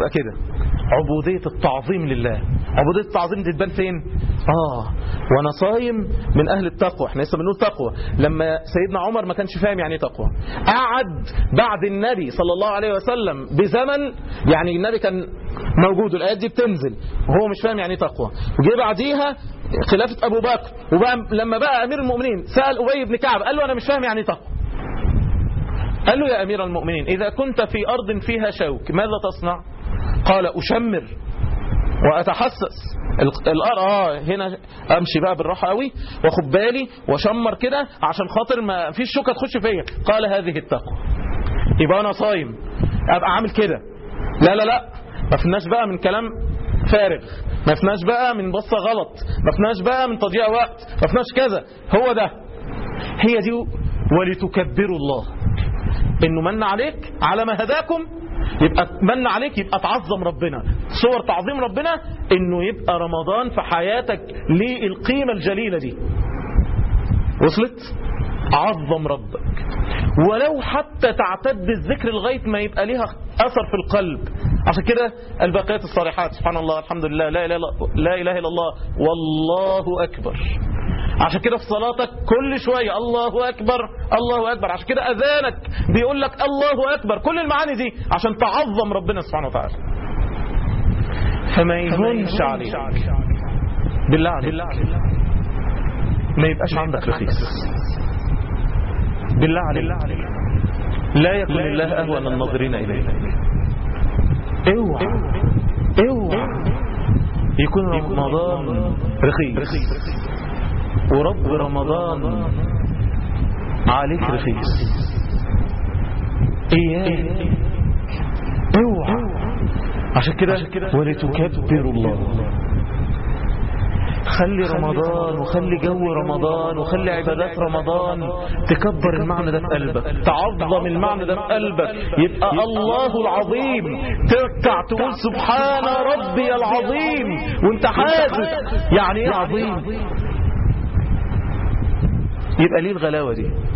يبقى كده عبودية التعظيم لله عبودية التعظيم دي تبان فين آه وأنا صايم من أهل التقوى احنا لسه بنقول تقوى لما سيدنا عمر ما كانش فاهم يعني ايه تقوى قعد بعد النبي صلى الله عليه وسلم بزمن يعني النبي كان موجود الآيات دي بتنزل وهو مش فاهم يعني ايه تقوى وجه بعديها خلافة أبو بكر وبقى لما بقى أمير المؤمنين سأل أبي بن كعب قال له أنا مش فاهم يعني ايه تقوى قال له يا أمير المؤمنين إذا كنت في أرض فيها شوك ماذا تصنع قال أشمر وأتحسس ال- الأرض آه هنا أمشي بقى بالراحة قوي واخد بالي واشمر كده عشان خاطر ما فيش شوكة تخش فيا قال هذه التقوى يبقى أنا صايم أبقى عامل كده لا لا لا ما فيناش بقى من كلام فارغ ما فيناش بقى من بصة غلط ما فيناش بقى من تضييع وقت ما فيناش كذا هو ده هي دي ولتكبروا الله انه من عليك على ما هداكم يبقى من عليك يبقى تعظم ربنا صور تعظيم ربنا انه يبقى رمضان في حياتك للقيمة الجليلة دي وصلت عظم ربك ولو حتى تعتد الذكر لغاية ما يبقى ليها أثر في القلب عشان كده الباقيات الصالحات سبحان الله الحمد لله لا إله إلا, لا إله إلا الله والله أكبر عشان كده في صلاتك كل شوية الله أكبر الله أكبر عشان كده أذانك بيقول لك الله أكبر كل المعاني دي عشان تعظم ربنا سبحانه وتعالى فما يهونش عليك بالله عليك ما يبقاش عندك رخيص بالله عليك لا يكن الله أهون الناظرين إليه اوعى اوعى يكون رمضان رخيص ورب رمضان عليك رخيص اياك اوعى عشان كده ولتكبروا الله خلي رمضان وخلي جو رمضان وخلي عبادات رمضان تكبر المعنى ده في قلبك تعظم المعنى ده في قلبك يبقى الله العظيم تركع تقول سبحان ربي العظيم وانت حاسس يعني ايه عظيم يبقى ليه الغلاوة دي